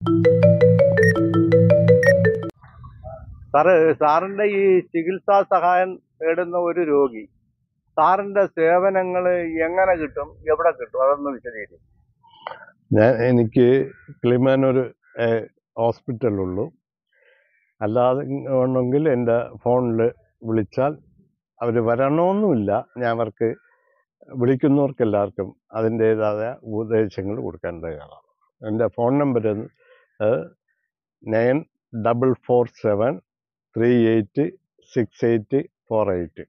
Sir സാറിന്റെ ഈ ചികിത്സാ സഹായം തേടുന്ന ഒരു രോഗി സാറിന്റെ സേവനങ്ങൾ എങ്ങനെ കിട്ടും എവിടെ കിട്ടും അതൊന്ന് വിശദീകരിക്കും ഞാൻ എനിക്ക് കിളിമാനൂർ ഹോസ്പിറ്റലുള്ളൂ അല്ലാതെ ഉണ്ടെങ്കിൽ എൻ്റെ ഫോണിൽ വിളിച്ചാൽ അവർ വരണമെന്നുമില്ല ഞാൻ അവർക്ക് വിളിക്കുന്നവർക്ക് എല്ലാവർക്കും അതിൻ്റേതായ ഉപദേശങ്ങൾ കൊടുക്കാൻ തയ്യാറാണ് എൻ്റെ phone number nine double four seven three eight six eight four eight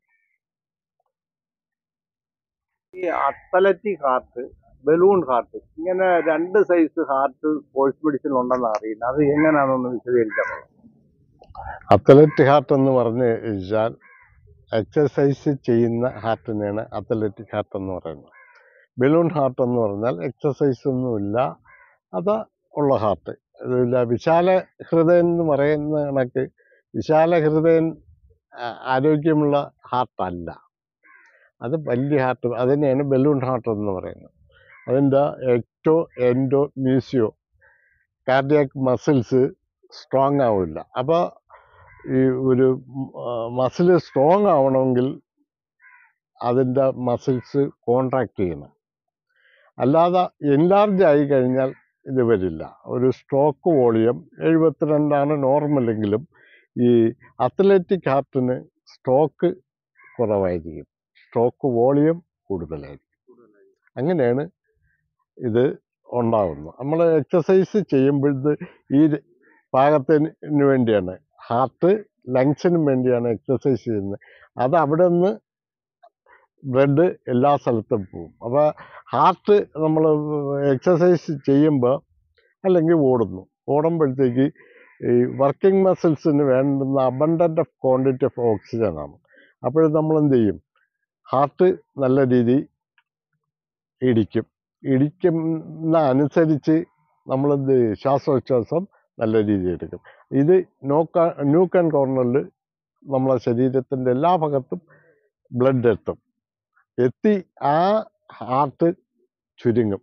ഈ അത്തലറ്റിക് ഹാർട്ട് ബലൂൺ ഹാർട്ട് ഇങ്ങനെ രണ്ട് സൈസ് ഹാർട്ട് സ്പോർട്സ് മെഡിസിൻ ഉണ്ടെന്ന് അറിയുന്നത് അത് എങ്ങനെയാണെന്നൊന്ന് വിശദീകരിക്കാൻ പറ്റും അത്ലറ്റിക് ഹാർട്ട് എന്ന് പറഞ്ഞു കഴിഞ്ഞാൽ എക്സസൈസ് ചെയ്യുന്ന ഹാർട്ടിനെയാണ് അത്ലറ്റിക് ഹാർട്ട് എന്ന് പറയുന്നത് ബലൂൺ ഹാർട്ട് എന്ന് പറഞ്ഞാൽ എക്സസൈസ് ഒന്നുമില്ല അത് ഉള്ള ഹാർട്ട് ഇതില്ല വിശാല ഹൃദയം എന്ന് പറയുന്ന കണക്ക് വിശാല ഹൃദയം ആ, ആരോഗ്യമുള്ള ഹാർട്ടല്ല അത് വലിയ ഹാർട്ട് അതിനെയാണ് ബലൂൺ ഹാർട്ട് എന്ന് പറയുന്നത് അതിൻ്റെ ecto endo myo cardiac muscles strong ആവില്ല അപ്പോൾ ഈ ഒരു മസിൽ സ്ട്രോങ് ആവണമെങ്കിൽ അതിൻ്റെ മസിൽസ് കോൺട്രാക്ട് ചെയ്യണം അല്ലാതെ എൻലാർജ് ആയി കഴിഞ്ഞാൽ ഇത് വരില്ല ഒരു സ്ട്രോക്ക് വോളിയം എഴുപത്തിരണ്ടാണ് നോർമലെങ്കിലും ഈ അത്ലറ്റിക് ഹാർട്ടിന് സ്ട്രോക്ക് കുറവായിരിക്കും സ്ട്രോക്ക് വോളിയം കൂടുതലായിരിക്കും അങ്ങനെയാണ് ഇത് ഉണ്ടാകുന്നത് നമ്മൾ എക്സസൈസ് ചെയ്യുമ്പോൾ ഇത് ഈ പാകത്തിന് വേണ്ടിയാണ് ഹാർട്ട് ലങ്സിനും വേണ്ടിയാണ് എക്സസൈസ് ചെയ്യുന്നത് അത് അവിടെ നിന്ന് ബ്ലഡ് എല്ലാ സ്ഥലത്തും പോകും അപ്പോൾ ഹാർട്ട് നമ്മൾ എക്സസൈസ് ചെയ്യുമ്പോൾ അല്ലെങ്കിൽ ഓടുന്നു ഓടുമ്പോഴത്തേക്ക് ഈ വർക്കിംഗ് മസിൽസിന് വേണ്ടുന്ന abundant of quantity of oxygen ആണ് അപ്പോൾ നമ്മൾ എന്ത് ചെയ്യും ഹാർട്ട് നല്ല രീതി ഇടിക്കും ഇടിക്കുന്ന അനുസരിച്ച് നമ്മളെന്ത് ചെയ്യും? ശ്വാസോച്ഛ്വാസം നല്ല രീതിയിൽ എടുക്കും ഇത് നോക്ക ന്യൂക്ക് ആൻഡ് കോർണറിൽ നമ്മളെ ശരീരത്തിൻ്റെ എല്ലാ ഭാഗത്തും ബ്ലഡ് എത്തും എത്തി ആ ഹാർട്ട് ചുരുങ്ങും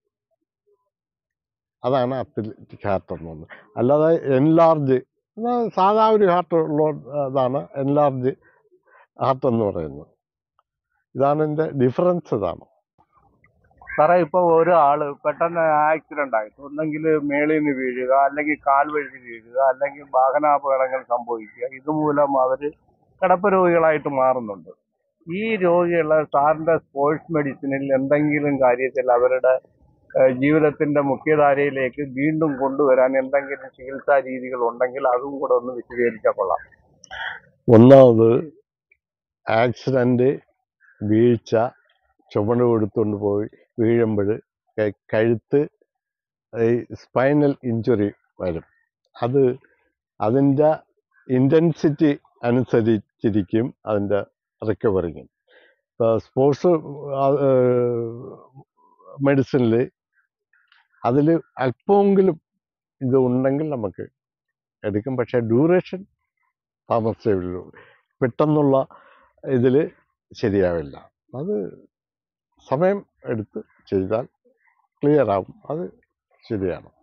അതാണ് അത്ലറ്റിക് ഹാർട്ട് എന്ന് പറയുന്നത് അല്ലാതെ എൻലാർജ് സാധാ ഒരു ഹാർട്ട് ഉള്ള ഇതാണ് എൻലാർജ് ഹാർട്ട് എന്ന് പറയുന്നത് ഇതാണ് എൻ്റെ ഡിഫറൻസ് ഇതാണ് സാറേ ഇപ്പൊ ഒരാള് പെട്ടെന്ന് ആക്സിഡന്റ് ആയിട്ട് ഒന്നെങ്കിൽ മേളിൽ നിന്ന് വീഴുക അല്ലെങ്കിൽ കാൽ വഴുതി വീഴുക അല്ലെങ്കിൽ വാഹനാപകടങ്ങൾ സംഭവിക്കുക ഇതുമൂലം അവര് കിടപ്പ് രോഗികളായിട്ട് മാറുന്നുണ്ട് ഈ രോഗികളെ സാറിന്റെ സ്പോർട്സ് മെഡിസിനിൽ എന്തെങ്കിലും കാര്യത്തിൽ അവരുടെ ഏഹ്, ജീവിതത്തിന്റെ മുഖ്യധാരയിലേക്ക് വീണ്ടും കൊണ്ടുവരാൻ എന്തെങ്കിലും ചികിത്സാ രീതികൾ ഉണ്ടെങ്കിൽ അതും കൂടെ ഒന്ന് വിശദീകരിച്ചാൽ കൊള്ളാം ഒന്നാമത് ആക്സിഡൻറ്റ് വീഴ്ച ചുമട് കൊടുത്തുകൊണ്ട് പോയി വീഴുമ്പോൾ കഴുത്ത് ഈ സ്പൈനൽ ഇഞ്ചുറി വരും അത് അതിൻ്റെ ഇൻറ്റൻസിറ്റി അനുസരിച്ചിരിക്കും അതിൻ്റെ റിക്കവറിങ് ഇപ്പോൾ സ്പോർട്സ് മെഡിസിനിൽ അതിൽ അല്പമെങ്കിലും ഇത് ഉണ്ടെങ്കിൽ നമുക്ക് എടുക്കും പക്ഷേ ഡ്യൂറേഷൻ താമസിച്ചേ ഉള്ളൂ പെട്ടെന്നുള്ള ഇതിൽ ശരിയാവില്ല അത് സമയം എടുത്ത് ചെയ്താൽ ക്ലിയർ ആവും അത് ശരിയാണ്